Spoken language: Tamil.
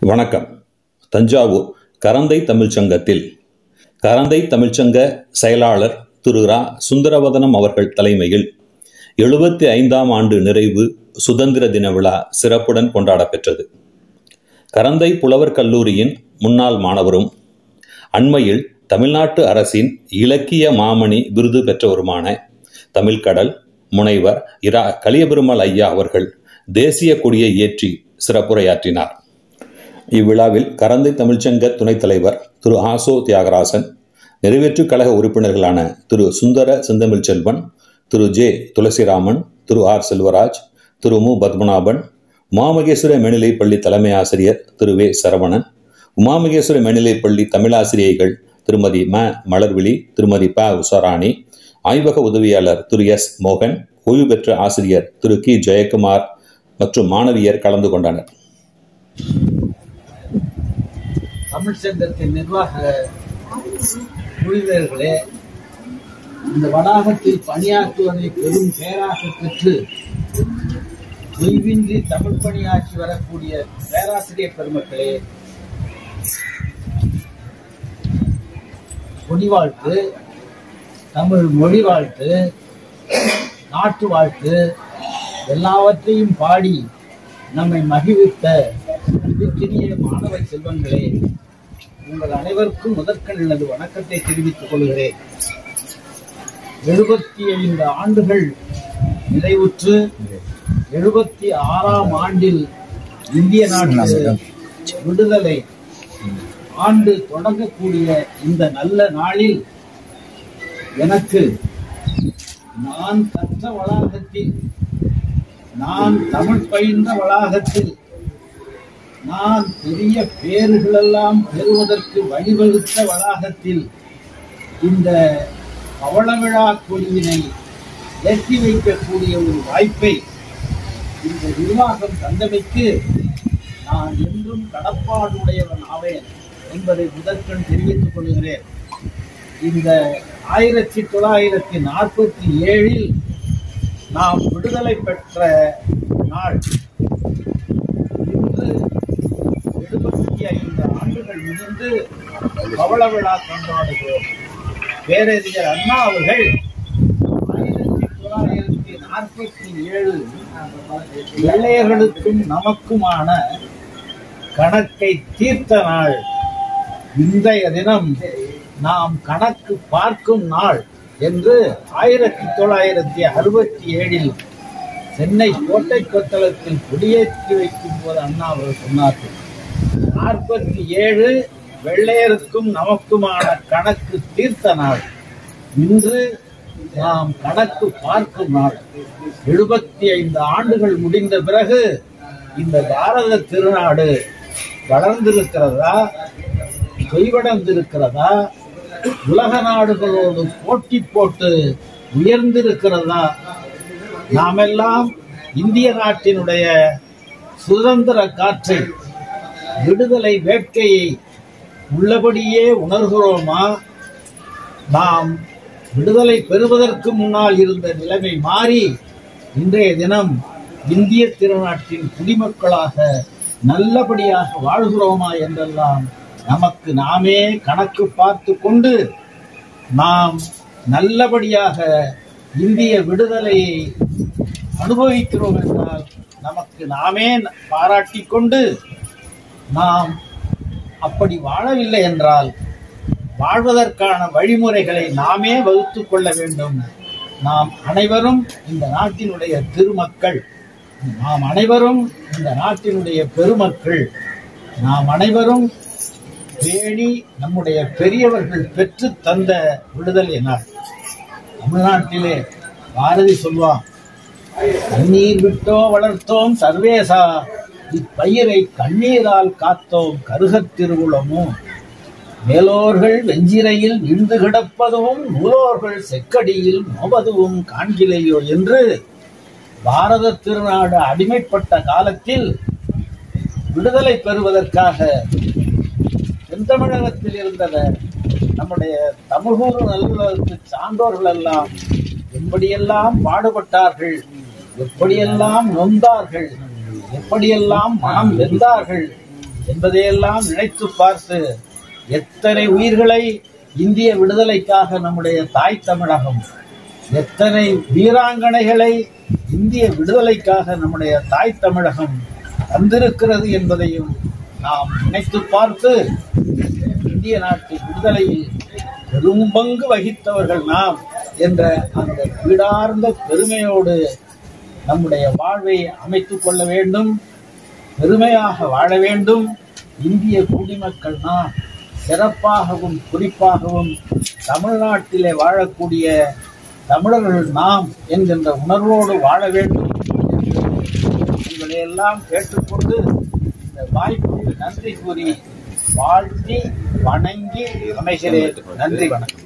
வணக்கம் தஞ்சாவூர் கரந்தை தமிழ்ச்சங்கத்தில் கரந்தை தமிழ்ச்சங்க செயலாளர் திரு ரா சுந்தரவதனம் அவர்கள் தலைமையில் எழுபத்தி ஐந்தாம் ஆண்டு நிறைவு சுதந்திர தின விழா சிறப்புடன் கொண்டாடப்பெற்றது கரந்தை புலவர் கல்லூரியின் முன்னாள் மாணவரும் அண்மையில் தமிழ்நாட்டு அரசின் இலக்கிய மாமணி விருது பெற்றவருமான தமிழ்கடல் முனைவர் இரா கலியபெருமாள் ஐயா அவர்கள் தேசிய கொடியை ஏற்றி சிறப்புரையாற்றினார் இவ்விழாவில் கரந்தை தமிழ்ச்சங்க துணைத் தலைவர் திரு ஆசோ தியாகராசன் நிறைவேற்றுக் கழக உறுப்பினர்களான திரு சுந்தர செந்தமிழ் செல்வன் திரு ஜே துளசிராமன் திரு ஆர் செல்வராஜ் திரு மு பத்மநாபன் உமாமகேஸ்வர மேல்நிலைப் பள்ளி தலைமை ஆசிரியர் திரு வே சரவணன் உமாமகேஸ்வர மேல்நிலைப் பள்ளி தமிழாசிரியைகள் திருமதி ம மலர்விழி திருமதி ப உஷாராணி ஆய்வக உதவியாளர் திரு எஸ் மோகன் ஓய்வு பெற்ற ஆசிரியர் திரு கி ஜெயக்குமார் மற்றும் மாணவியர் கலந்து கொண்டனர் தமிழ் சங்கத்தின் நிர்வாக ஊழியர்களே இந்த வளாகத்தில் பணியாற்றுவதை பெரும் பேராக பெற்று தொய்வின்றி தமிழ் பணியாற்றி வரக்கூடிய பேராசிரியர் பெருமக்களே கொடி வாழ்த்து தமிழ் மொழி வாழ்த்து நாட்டு வாழ்த்து எல்லாவற்றையும் பாடி நம்மை மகிழ்வித்த அன்பிற்கினிய மாணவ செல்வங்களே உங்கள் அனைவருக்கும் முதற்கண் எனது வணக்கத்தை தெரிவித்துக் கொள்கிறேன் எழுபத்தி ஐந்து ஆண்டுகள் நிறைவுற்று எழுபத்தி ஆறாம் ஆண்டில் இந்திய நாட்டு விடுதலை ஆண்டு தொடங்கக்கூடிய இந்த நல்ல நாளில் எனக்கு நான் கற்ற வளாகத்தில் நான் தமிழ் பயின்ற வளாகத்தில் நான் பெரிய பேறுகளெல்லாம் பெறுவதற்கு வழிவகுத்த வளாகத்தில் இந்த பவள விழா கொடியினை ஏற்றி வைக்கக்கூடிய ஒரு வாய்ப்பை இந்த நிர்வாகம் தந்தமைக்கு நான் என்றும் கடப்பாடுடையவன் ஆவேன் என்பதை முதற்கண் தெரிவித்துக் கொள்கிறேன் இந்த ஆயிரத்தி தொள்ளாயிரத்தி நாற்பத்தி ஏழில் நாம் விடுதலை பெற்ற நாள் இன்று எழுபத்தி ஐந்து ஆண்டுகள் முடிந்து பவள விழா கொண்டாடுகிறோம் பேரறிஞர் அண்ணா அவர்கள் ஆயிரத்தி தொள்ளாயிரத்தி நாற்பத்தி ஏழு வெள்ளையர்களுக்கும் நமக்குமான கணக்கை தீர்த்த நாள் இன்றைய தினம் நாம் கணக்கு பார்க்கும் நாள் என்று ஆயிரத்தி தொள்ளாயிரத்தி அறுபத்தி ஏழில் சென்னை கோட்டை கொத்தளத்தில் கொடியேற்றி வைக்கும் போது அண்ணா அவர் சொன்னார்கள் நாற்பத்தி ஏழு வெள்ளையருக்கும் நமக்குமான கணக்கு தீர்த்த நாள் இன்று நாம் கணக்கு பார்க்கும் நாள் எழுபத்தி ஐந்து ஆண்டுகள் முடிந்த பிறகு இந்த பாரத திருநாடு வளர்ந்திருக்கிறதா தொய்வடைந்திருக்கிறதா உலக நாடுகளோடு போட்டி போட்டு உயர்ந்திருக்கிறதா நாமெல்லாம் இந்திய நாட்டினுடைய சுதந்திர காற்றை விடுதலை வேட்கையை உள்ளபடியே உணர்கிறோமா நாம் விடுதலை பெறுவதற்கு முன்னால் இருந்த நிலைமை மாறி இன்றைய தினம் இந்திய திருநாட்டின் குடிமக்களாக நல்லபடியாக வாழ்கிறோமா என்றெல்லாம் நமக்கு நாமே கணக்கு பார்த்து கொண்டு நாம் நல்லபடியாக இந்திய விடுதலையை அனுபவிக்கிறோம் என்றால் நமக்கு நாமே பாராட்டிக் கொண்டு நாம் அப்படி வாழவில்லை என்றால் வாழ்வதற்கான வழிமுறைகளை நாமே வகுத்துக் கொள்ள வேண்டும் நாம் அனைவரும் இந்த நாட்டினுடைய திருமக்கள் நாம் அனைவரும் இந்த நாட்டினுடைய பெருமக்கள் நாம் அனைவரும் பேணி நம்முடைய பெரியவர்கள் பெற்று தந்த விடுதலை நாள் தமிழ்நாட்டிலே பாரதி சொல்வான் கண்ணீர் விட்டோ வளர்த்தோம் சர்வேசா இப்பயிரை கண்ணீரால் காத்தோம் கருகத் திருவுளமும் மேலோர்கள் வெஞ்சிரையில் விழுந்து கிடப்பதும் நூலோர்கள் செக்கடியில் மோவதுவும் காண்கிலையோ என்று பாரத திருநாடு அடிமைப்பட்ட காலத்தில் விடுதலை பெறுவதற்காக தென்தமிழகத்தில் இருந்தவர் நம்முடைய தமிழ்கூறு நல்லுலகத்து சான்றோர்கள் எல்லாம் எப்படியெல்லாம் பாடுபட்டார்கள் எப்படியெல்லாம் நொந்தார்கள் எப்படியெல்லாம் மனம் வெந்தார்கள் என்பதையெல்லாம் நினைத்து பார்த்து எத்தனை உயிர்களை இந்திய விடுதலைக்காக நம்முடைய தாய் தமிழகம் எத்தனை வீராங்கனைகளை இந்திய விடுதலைக்காக நம்முடைய தாய் தமிழகம் தந்திருக்கிறது என்பதையும் நாம் நினைத்து பார்த்து இந்திய நாட்டின் விடுதலையில் பெரும் பங்கு வகித்தவர்கள் நாம் என்ற அந்த வீடார்ந்த பெருமையோடு நம்முடைய வாழ்வை அமைத்துக் கொள்ள வேண்டும் பெருமையாக வாழ வேண்டும் இந்திய குடிமக்கள் நாம் சிறப்பாகவும் குறிப்பாகவும் தமிழ்நாட்டிலே வாழக்கூடிய தமிழர்கள் நாம் என்கின்ற உணர்வோடு வாழ வேண்டும் என்று உங்களை எல்லாம் கேட்டுக்கொண்டு இந்த வாய்ப்புக்கு நன்றி கூறி வாழ்த்தி வணங்கி அமைகிறேன் நன்றி வணக்கம்